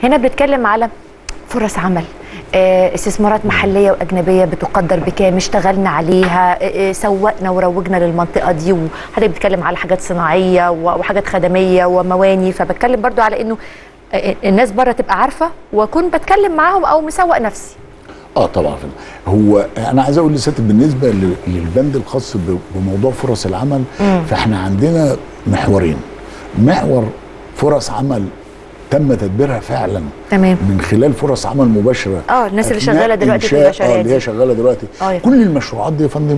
هنا بنتكلم على فرص عمل آه، استثمارات محليه واجنبيه بتقدر بكام اشتغلنا عليها آه، آه، سوقنا وروجنا للمنطقه دي وحضرتك بتتكلم على حاجات صناعيه و- وحاجات خدميه ومواني فبتكلم برضو على انه آه، الناس بره تبقى عارفه واكون بتكلم معاهم او مسوق نفسي اه طبعا فندم. هو انا عايز اقول لساتر بالنسبه ل- للبند الخاص ب- بموضوع فرص العمل فاحنا عندنا محورين محور فرص عمل تم تدبيرها فعلا تمام من خلال فرص عمل مباشره اه الناس اللي أثناء شغاله دلوقتي في إنشاء- المشاريع اه اللي هي دي شغاله دلوقتي آه يا كل المشروعات دي يا فندم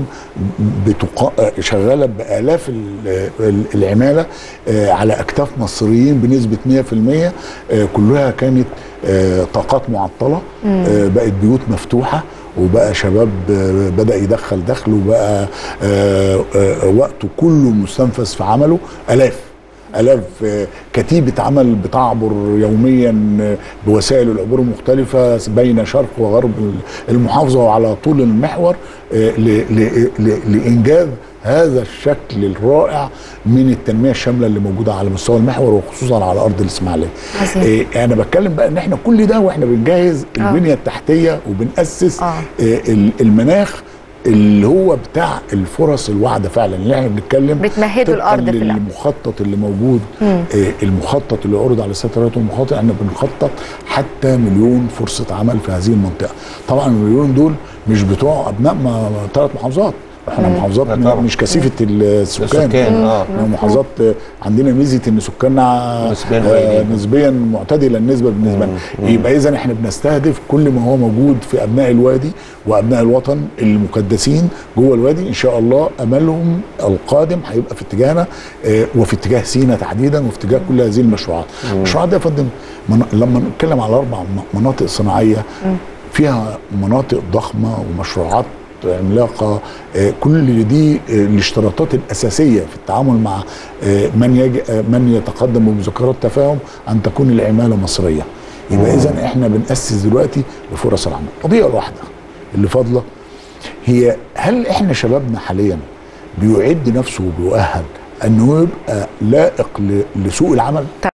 بتقا... شغاله بالاف ال- ال- العماله آه، على اكتاف مصريين بنسبه 100% آه، كلها كانت آه، طاقات معطله آه، بقت بيوت مفتوحه وبقى شباب آه، بدا يدخل دخل وبقى آه، آه، وقته كله مستنفذ في عمله الاف الاف آه، كتيبه عمل بتعبر يوميا آه، بوسائل العبور المختلفه بين شرق وغرب المحافظه وعلى طول المحور آه، ل- ل- ل- لانجاز هذا الشكل الرائع من التنميه الشامله اللي موجوده على مستوى المحور وخصوصا على ارض الاسماعيليه. عظيم. آه، انا بتكلم بقى ان احنا كل ده واحنا بنجهز آه. البنيه التحتيه وبناسس آه. آه، ال- المناخ اللي هو بتاع الفرص الواعده فعلا اللي احنا بنتكلم بتمهدوا طبقاً الأرض في الأول. للمخطط اللي موجود آه المخطط اللي عرض على السيد رئيس المخاطر احنا بنخطط حتى مليون فرصه عمل في هذه المنطقه طبعا المليون دول مش بتوع ابناء ما ثلاث محافظات احنا محافظات لا طبعاً. مش كثيفه السكان السكان، آه. احنا محافظات آه، عندنا ميزه ان سكاننا نسبياً آه، قليلين. نسبيا معتدله النسبه بالنسبه لنا يبقى اذا احنا بنستهدف كل ما هو موجود في ابناء الوادي وابناء الوطن المقدسين جوه الوادي ان شاء الله املهم القادم هيبقى في اتجاهنا آه، وفي اتجاه سينا تحديدا وفي اتجاه كل هذه المشروعات المشروعات دي يا فندم من- لما نتكلم على اربع م- مناطق صناعيه فيها مناطق ضخمه ومشروعات عملاقه آه، كل دي آه، الاشتراطات الاساسيه في التعامل مع آه، من يج... آه، من يتقدم بمذكرات تفاهم ان تكون العماله مصريه يبقى اذا احنا بناسس دلوقتي لفرص العمل القضيه الواحده اللي فاضله هي هل احنا شبابنا حاليا بيعد نفسه وبيؤهل انه يبقى لائق ل- لسوق العمل